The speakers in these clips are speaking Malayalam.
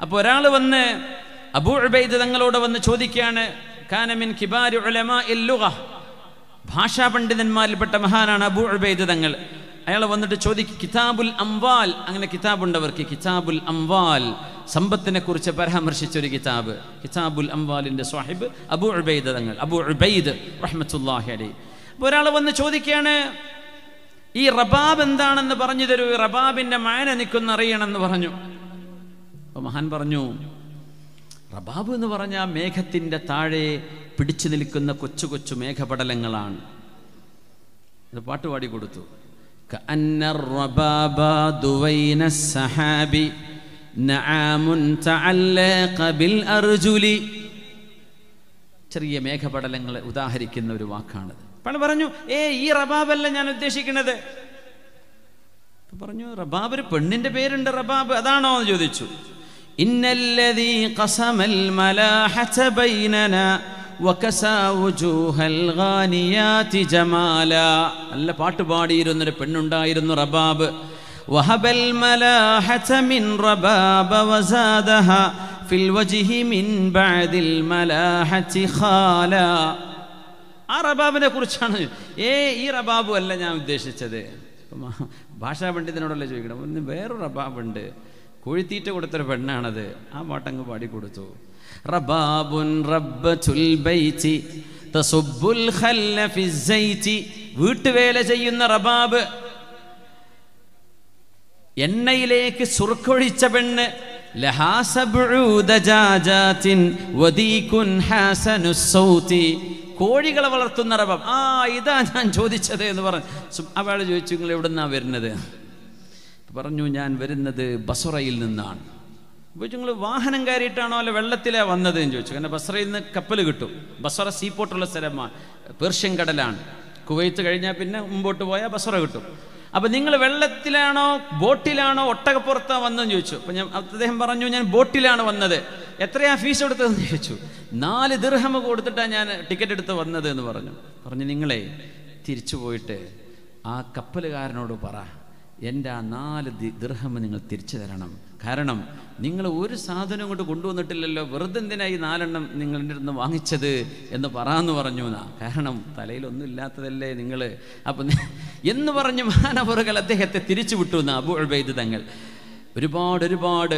അപ്പോൾ ഒരാൾ വന്ന് അബൂ ഉബൈദ് തങ്ങളോട് വന്ന് ചോദിക്കുകയാണ് കാനമിൻ കിബാരി ഉലമാ ഇല്ലുഗ ഭാഷാ പണ്ഡിതന്മാരിൽപ്പെട്ട മഹാനാണ് അബൂ ഉബൈദ് തങ്ങൾ അയാൾ വന്നിട്ട് ചോദിക്കും കിതാബുൽ അംവാൽ അങ്ങനെ കിതാബുണ്ട് അവർക്ക് കിതാബുൽ അംവാൽ സമ്പത്തിനെ കുറിച്ച് പരാമർശിച്ച ഒരു കിതാബ് കിതാബുൽ അംവാലിന്റെ സ്വാഹിബ് അബൂ ഉബൈദ് തങ്ങൾ അബൂ ഉബൈദ് റഹ്മത്തുല്ലാഹി അലൈ അപ്പോൾ ഒരാൾ വന്ന് ചോദിക്കുകയാണ് ഈ റബാബ് എന്താണെന്ന് പറഞ്ഞു തരൂ ഈ റബാബിന്റെ മായന എനിക്കൊന്ന് അറിയണമെന്ന് പറഞ്ഞു അപ്പോൾ മഹാൻ പറഞ്ഞു റബാബ് എന്ന് പറഞ്ഞാൽ മേഘത്തിൻ്റെ താഴെ പിടിച്ചു നിൽക്കുന്ന കൊച്ചു കൊച്ചു മേഘപടലങ്ങളാണ് ഇത് പാട്ട് പാടി കൊടുത്തു كأن الرباب دوين السحاب نعام تعلق بالأرجل ചെറിയ മേഘപടലങ്ങളെ ഉദാഹരിക്കുന്ന ഒരു വാക്കാണത് പണ്ട് പറഞ്ഞു ഏ ഈ റബാബല്ല ഞാൻ ഉദ്ദേശിക്കുന്നത് അപ്പൊ പറഞ്ഞു റബാബ് ഒരു പെണ്ണിന്റെ പേരുണ്ട് റബാബ് അതാണോ എന്ന് ചോദിച്ചു ഇന്നല്ലദീ ഖസമൽ മലാഹത ബൈനന വകസാ വുജൂഹൽ ഗാനിയാതി ജമാല നല്ല പാട്ട് പാടിയിരുന്നൊരു പെണ്ണുണ്ടായിരുന്നു റബാബ് വഹബൽ മലാഹത മിൻ റബാബ വസാദഹ ഫിൽ വജ്ഹി മിൻ ബഅദിൽ മലാഹതി ഖാല ആ റബാബിനെ കുറിച്ചാണ് ഏ ഈ റബാബു അല്ല ഞാൻ ഉദ്ദേശിച്ചത് ഇപ്പം മ- ഭാഷാ പണ്ഡിതനോടല്ലേ ചോദിക്കണം ഒന്ന് വേറൊരു റബാബുണ്ട് കോഴിത്തീറ്റ കൊടുത്തൊരു പെണ്ണാണത് ആ പാട്ടങ്ങ് പാടിക്കൊടുത്തു റബാബുൻ റബ്ബത്തുൽ ബൈത്തി തസുബ്ബുൽ ഖല്ല ഫിസ്സൈറ്റി വീട്ടുവേല ചെയ്യുന്ന റബാബ് എണ്ണയിലേക്ക് സുർക്കൊഴിച്ച പെണ്ണ് ലഹാ സബ്ഉ ദജാജാത്തിൻ വദീകുൻ ഹാസനുസ് സൗതി കോഴികളെ വളർത്തുന്ന റബം ആ ഇതാ ഞാൻ ചോദിച്ചത് എന്ന് പറഞ്ഞു സു- അവൾ ചോദിച്ചു നിങ്ങൾ എവിടുന്നാ വരുന്നത് പറഞ്ഞു ഞാൻ വരുന്നത് ബസറയിൽ നിന്നാണ് അപ്പോൾ നിങ്ങൾ വാഹനം കയറിയിട്ടാണോ അല്ല വെള്ളത്തിലാ വന്നത് എന്ന് ചോദിച്ചു കാരണം ബസറയിൽ നിന്ന് കപ്പൽ കിട്ടും ബസറ സീപോർട്ടുള്ള സ്ഥലമാണ് പേർഷ്യൻ കടലാണ് കുവൈത്ത് കഴിഞ്ഞാൽ പിന്നെ മുമ്പോട്ട് പോയാൽ ബസറ കിട്ടും അപ്പം നിങ്ങൾ വെള്ളത്തിലാണോ ബോട്ടിലാണോ ഒട്ടകപ്പുറത്താ വന്നതെന്ന് ചോദിച്ചു അപ്പം ഞാൻ അദ്ദേഹം പറഞ്ഞു ഞാൻ ബോട്ടിലാണ് വന്നത് എത്രയാ ഫീസ് കൊടുത്തതെന്ന് ചോദിച്ചു നാല് ദിർഹം കൊടുത്തിട്ടാണ് ഞാൻ ടിക്കറ്റ് എടുത്ത് വന്നത് എന്ന് പറഞ്ഞു പറഞ്ഞു നിങ്ങളെ തിരിച്ചു പോയിട്ട് ആ കപ്പലുകാരനോട് പറ എൻ്റെ ആ നാല് ദി- ദിർഹം നിങ്ങൾ തിരിച്ചു തരണം കാരണം നിങ്ങൾ ഒരു സാധനം കൊണ്ട് കൊണ്ടുവന്നിട്ടില്ലല്ലോ വെറുതെ എന്തിനാ ഈ നാലെണ്ണം നിങ്ങൾ എൻ്റെ അടുത്ത് വാങ്ങിച്ചത് എന്ന് പറയാന്ന് പറഞ്ഞു എന്നാ കാരണം തലയിലൊന്നും ഇല്ലാത്തതല്ലേ നിങ്ങൾ അപ്പം നി- എന്ന് പറഞ്ഞ് മാനവറുകൾ അദ്ദേഹത്തെ തിരിച്ചു വിട്ടു എന്നാ അബു ഉബൈദ് തങ്ങൾ ഒരുപാട് ഒരുപാട്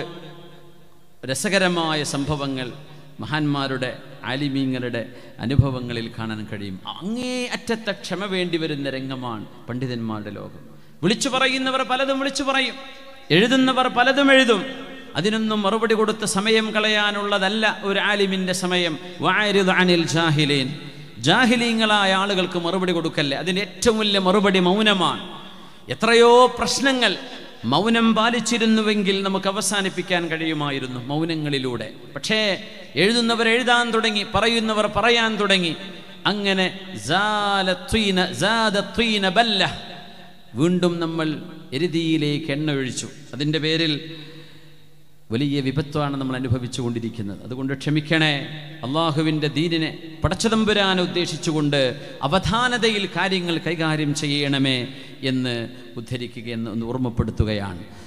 രസകരമായ സംഭവങ്ങൾ മഹാന്മാരുടെ ആലിമീങ്ങളുടെ അനുഭവങ്ങളിൽ കാണാൻ കഴിയും അങ്ങേ അറ്റത്തെ ക്ഷമ വേണ്ടി വരുന്ന രംഗമാണ് പണ്ഡിതന്മാരുടെ ലോകം വിളിച്ചു പറയുന്നവർ പലതും വിളിച്ചു പറയും എഴുതുന്നവർ പലതും എഴുതും അതിനൊന്നും മറുപടി കൊടുത്ത് സമയം കളയാനുള്ളതല്ല ഒരു ആലിമിന്റെ സമയം വാരിദ് അനിൽ ജാഹിലീൻ ജാഹിലീങ്ങളായ ആളുകൾക്ക് മറുപടി കൊടുക്കല്ലേ അതിൻ്റെ ഏറ്റവും വലിയ മറുപടി മൗനമാണ് എത്രയോ പ്രശ്നങ്ങൾ മൗനം പാലിച്ചിരുന്നുവെങ്കിൽ നമുക്ക് അവസാനിപ്പിക്കാൻ കഴിയുമായിരുന്നു മൗനങ്ങളിലൂടെ പക്ഷേ എഴുതുന്നവർ എഴുതാൻ തുടങ്ങി പറയുന്നവർ പറയാൻ തുടങ്ങി അങ്ങനെ സാലത്വീന സാദത്വീന ബല്ല വീണ്ടും നമ്മൾ എരുതിയിലേക്ക് എണ്ണ ഒഴിച്ചു അതിൻ്റെ പേരിൽ വലിയ വിപത്താണ് നമ്മൾ അനുഭവിച്ചു കൊണ്ടിരിക്കുന്നത് അതുകൊണ്ട് ക്ഷമിക്കണേ അള്ളാഹുവിൻ്റെ ദീനിനെ പടച്ചതമ്പുരാൻ ഉദ്ദേശിച്ചുകൊണ്ട് അവധാനതയിൽ കാര്യങ്ങൾ കൈകാര്യം ചെയ്യണമേ എന്ന് ഉദ്ധരിക്കുക എന്ന് ഒന്ന് ഓർമ്മപ്പെടുത്തുകയാണ്